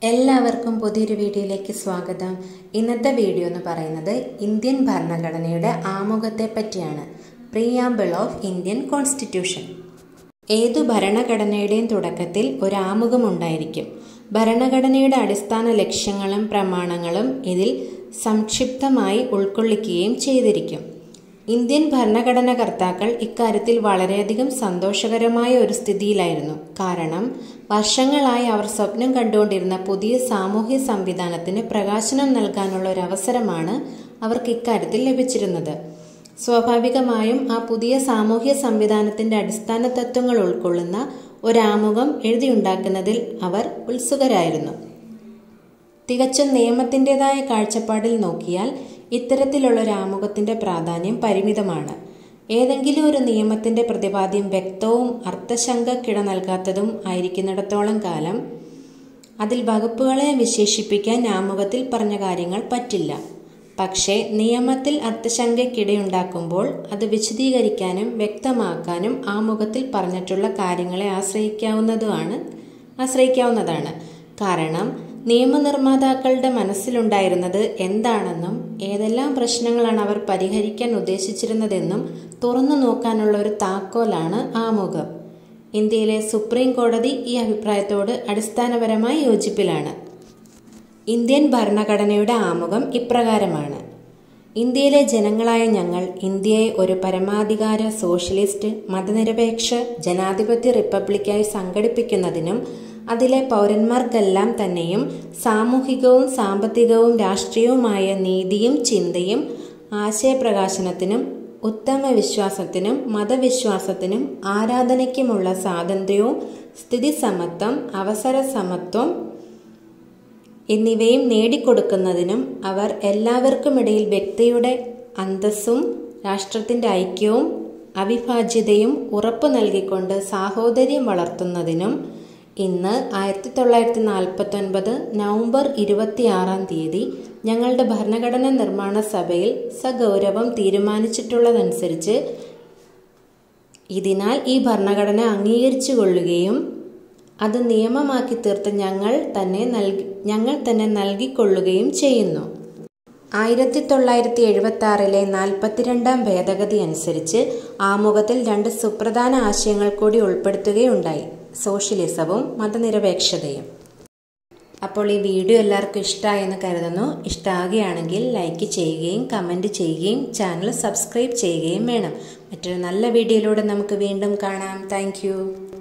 എല്ലാവർക്കും പുതിയൊരു വീഡിയോയിലേക്ക് സ്വാഗതം ഇന്നത്തെ വീഡിയോ എന്ന് പറയുന്നത് ഇന്ത്യൻ ഭരണഘടനയുടെ ആമുഖത്തെ പറ്റിയാണ് പ്രിയാമ്പിൾ ഓഫ് ഇന്ത്യൻ കോൺസ്റ്റിറ്റ്യൂഷൻ ഏതു ഭരണഘടനയുടെയും തുടക്കത്തിൽ ഒരു ആമുഖം ഉണ്ടായിരിക്കും ഭരണഘടനയുടെ അടിസ്ഥാന ലക്ഷ്യങ്ങളും പ്രമാണങ്ങളും ഇതിൽ സംക്ഷിപ്തമായി ഉൾക്കൊള്ളിക്കുകയും ചെയ്തിരിക്കും ഇന്ത്യൻ ഭരണഘടന കർത്താക്കൾ ഇക്കാര്യത്തിൽ വളരെയധികം സന്തോഷകരമായ ഒരു സ്ഥിതിയിലായിരുന്നു കാരണം വർഷങ്ങളായി അവർ സ്വപ്നം കണ്ടുകൊണ്ടിരുന്ന പുതിയ സാമൂഹ്യ സംവിധാനത്തിന് പ്രകാശനം നൽകാനുള്ള ഒരു അവസരമാണ് അവർക്ക് ഇക്കാര്യത്തിൽ ലഭിച്ചിരുന്നത് സ്വാഭാവികമായും ആ പുതിയ സാമൂഹ്യ സംവിധാനത്തിന്റെ അടിസ്ഥാന തത്വങ്ങൾ ഉൾക്കൊള്ളുന്ന ഒരാമുഖം എഴുതിയുണ്ടാക്കുന്നതിൽ അവർ ഉത്സുകരായിരുന്നു തികച്ചും നിയമത്തിൻ്റെതായ കാഴ്ചപ്പാടിൽ നോക്കിയാൽ ഇത്തരത്തിലുള്ള ഒരു ആമുഖത്തിന്റെ പ്രാധാന്യം പരിമിതമാണ് ഏതെങ്കിലും ഒരു നിയമത്തിന്റെ പ്രതിപാദ്യം വ്യക്തവും അർത്ഥശങ്കക്കിട നൽകാത്തതും ആയിരിക്കുന്നിടത്തോളം കാലം അതിൽ വകുപ്പുകളെ വിശേഷിപ്പിക്കാൻ ആമുഖത്തിൽ പറഞ്ഞ കാര്യങ്ങൾ പറ്റില്ല പക്ഷേ നിയമത്തിൽ അർത്ഥശങ്കയ്ക്കിടയുണ്ടാക്കുമ്പോൾ അത് വിശദീകരിക്കാനും വ്യക്തമാക്കാനും ആമുഖത്തിൽ പറഞ്ഞിട്ടുള്ള കാര്യങ്ങളെ ആശ്രയിക്കാവുന്നതുമാണ് ആശ്രയിക്കാവുന്നതാണ് കാരണം നിയമനിർമ്മാതാക്കളുടെ മനസ്സിലുണ്ടായിരുന്നത് എന്താണെന്നും ഏതെല്ലാം പ്രശ്നങ്ങളാണ് അവർ പരിഹരിക്കാൻ ഉദ്ദേശിച്ചിരുന്നതെന്നും തുറന്നു നോക്കാനുള്ള ഒരു താക്കോലാണ് ആമുഖം ഇന്ത്യയിലെ സുപ്രീം കോടതി ഈ അഭിപ്രായത്തോട് അടിസ്ഥാനപരമായി യോജിപ്പിലാണ് ഇന്ത്യൻ ഭരണഘടനയുടെ ആമുഖം ഇപ്രകാരമാണ് ഇന്ത്യയിലെ ജനങ്ങളായ ഞങ്ങൾ ഇന്ത്യയെ ഒരു പരമാധികാര സോഷ്യലിസ്റ്റ് മതനിരപേക്ഷ ജനാധിപത്യ റിപ്പബ്ലിക്കായി സംഘടിപ്പിക്കുന്നതിനും അതിലെ പൗരന്മാർക്കെല്ലാം തന്നെയും സാമൂഹികവും സാമ്പത്തികവും രാഷ്ട്രീയവുമായ നീതിയും ചിന്തയും ആശയപ്രകാശനത്തിനും ഉത്തമ വിശ്വാസത്തിനും മതവിശ്വാസത്തിനും ആരാധനയ്ക്കുമുള്ള സ്വാതന്ത്ര്യവും സ്ഥിതി സമത്വം അവസര സമത്വം എന്നിവയും നേടിക്കൊടുക്കുന്നതിനും അവർ എല്ലാവർക്കുമിടയിൽ വ്യക്തിയുടെ അന്തസ്സും രാഷ്ട്രത്തിന്റെ ഐക്യവും അവിഭാജ്യതയും ഉറപ്പു നൽകിക്കൊണ്ട് സാഹോദര്യം വളർത്തുന്നതിനും ഇന്ന് ആയിരത്തി തൊള്ളായിരത്തി നാൽപ്പത്തി ഒൻപത് നവംബർ ഇരുപത്തിയാറാം തീയതി ഞങ്ങളുടെ ഭരണഘടനാ നിർമ്മാണ സഭയിൽ സഗൗരവം തീരുമാനിച്ചിട്ടുള്ളതനുസരിച്ച് ഇതിനാൽ ഈ ഭരണഘടന അംഗീകരിച്ചു കൊള്ളുകയും അത് നിയമമാക്കി തീർത്ത് ഞങ്ങൾ തന്നെ നൽകി ഞങ്ങൾ തന്നെ നൽകിക്കൊള്ളുകയും ചെയ്യുന്നു ആയിരത്തി തൊള്ളായിരത്തി എഴുപത്തി ആറിലെ നാൽപ്പത്തിരണ്ടാം ഭേദഗതി അനുസരിച്ച് ആമുഖത്തിൽ രണ്ട് സുപ്രധാന ആശയങ്ങൾ കൂടി ഉൾപ്പെടുത്തുകയുണ്ടായി സോഷ്യലിസവും മതനിരപേക്ഷതയും അപ്പോൾ ഈ വീഡിയോ എല്ലാവർക്കും ഇഷ്ടമായെന്ന് കരുതുന്നു ഇഷ്ടമാകുകയാണെങ്കിൽ ലൈക്ക് ചെയ്യുകയും കമൻറ്റ് ചെയ്യുകയും ചാനൽ സബ്സ്ക്രൈബ് ചെയ്യുകയും വേണം മറ്റൊരു നല്ല വീഡിയോയിലൂടെ നമുക്ക് വീണ്ടും കാണാം താങ്ക്